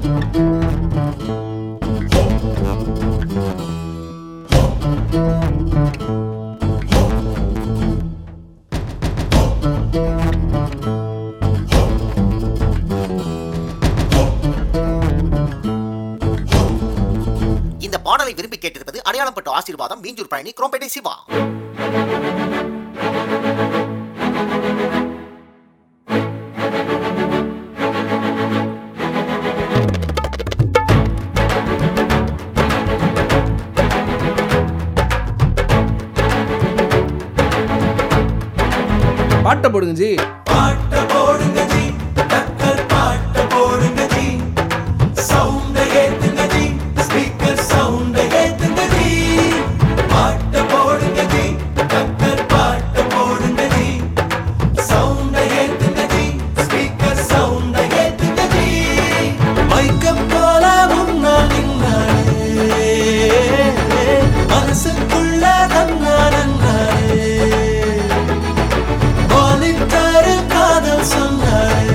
இந்த பாடலை விரும்பி கேட்டிருப்பது அடையாளம் பட்டு ஆசீர்வாதம் மீஞ்சூர் பழனி குரோம்பேட்டை சிவா பாட்டை போடுங்க ஜி பாட்ட போடுங்க ஜி டக்கர் பாட்ட போடுங்க ஜி சவுண்ட ஏத்துங்க ஜி ஸ்பீக்கர் சவுண்ட ஏத்துங்க ஜி பாட்ட போடுங்க ஜி டக்கர் பாட்ட போடுங்க ஜி சவுண்ட ஏத்துங்க ஜி ஸ்பீக்கர் சவுண்ட ஏத்துங்க ஜி மைக்கம் போல முன்னால் நின்னாலே மனசுக்குள்ள தன்னா நன்னாலே வாலிட்டாரு காதல் சொன்னாரே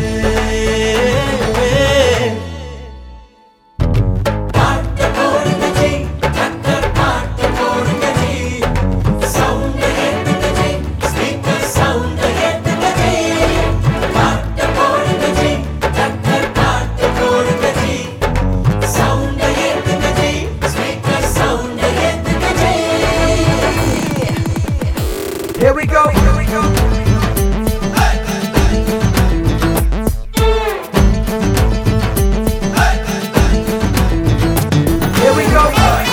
பாட்டு போடுங்க ஜி டக்கர் பாட்டு போடுங்க ஜி சவுண்ட் ஏத்துங்க ஜி ஸ்பீக்கர் சவுண்ட் ஏத்துங்க ஜி பாட்டு போடுங்க ஜி டக்கர் பாட்டு போடுங்க ஜி சவுண்ட் ஏத்துங்க ஜி ஸ்பீக்கர் சவுண்ட் ஏத்துங்க ji Here we go. Here we go. Here we go.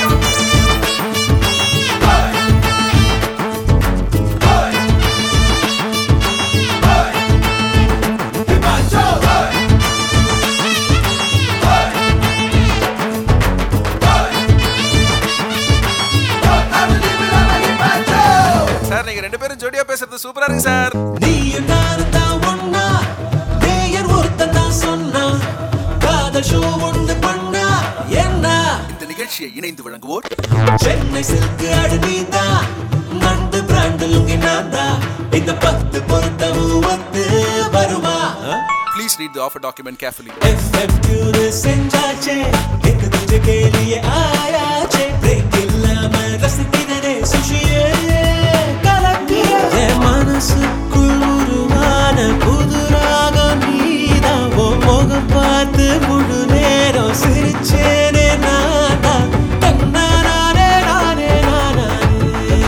Sir நீங்க ரெண்டு பேரும் ஜோடியா பேசுறது சூப்பரா இருக்கு சார் நீயும் நானும் தான் ஒண்ணா நேயர் ஒருத்தன் தான் சொன்னா காதல் ஷோ ஒண்ணு பண்ணா என்ன இந்த நிகழ்ச்சியை இணைந்து வழங்குவோர் சென்னை சில்க் அடு நீதான் நண்டு பிராண்ட் லுங்கி நான்தா இந்த பத்து பொருத்தமும் வந்து வருமா please read the offer document carefully FM tune செஞ்சாச்சே एक दूजे के लिए आयाச்சே பிரேக் இல்லாம ரசிக்கிறதே சுஷியே கலக்கிய என் மனசுக்குள் உருவான புது ராகம் நீதான் உன் முகம் பார்த்து முழு நேரம் சிரிச்சேனே நானா தன்னானே நானே நானே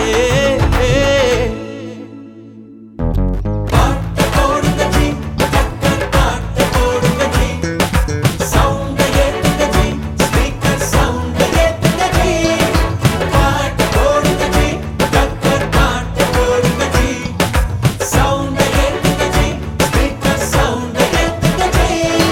பாட்டு போடுங்க ஜி டக்கர் பாட்டு போடுங்க ஜி சவுண்ட் ஏத்துங்க ஜி ஸ்பீக்கர் சவுண்ட் ஏத்துங்க ஜி பாட்டு போடுங்க ஜி டக்கர் பாட்டு போடுங்க ஜி சவுண்ட் ஏத்துங்க ஜி ஸ்பீக்கர் சவுண்ட் ஏத்துங்க ஜி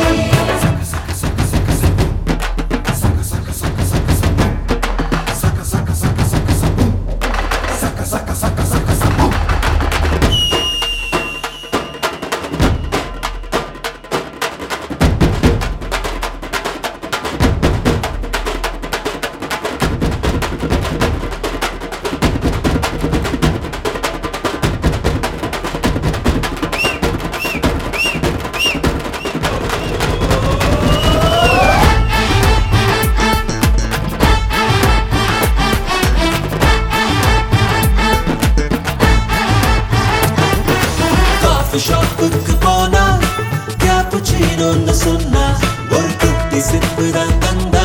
காஃபி ஷாப்புக்கு போனா கேப்புச்சீனோன்னு சொன்னா ஒரு குட்டி சிப்பு தான் தந்தா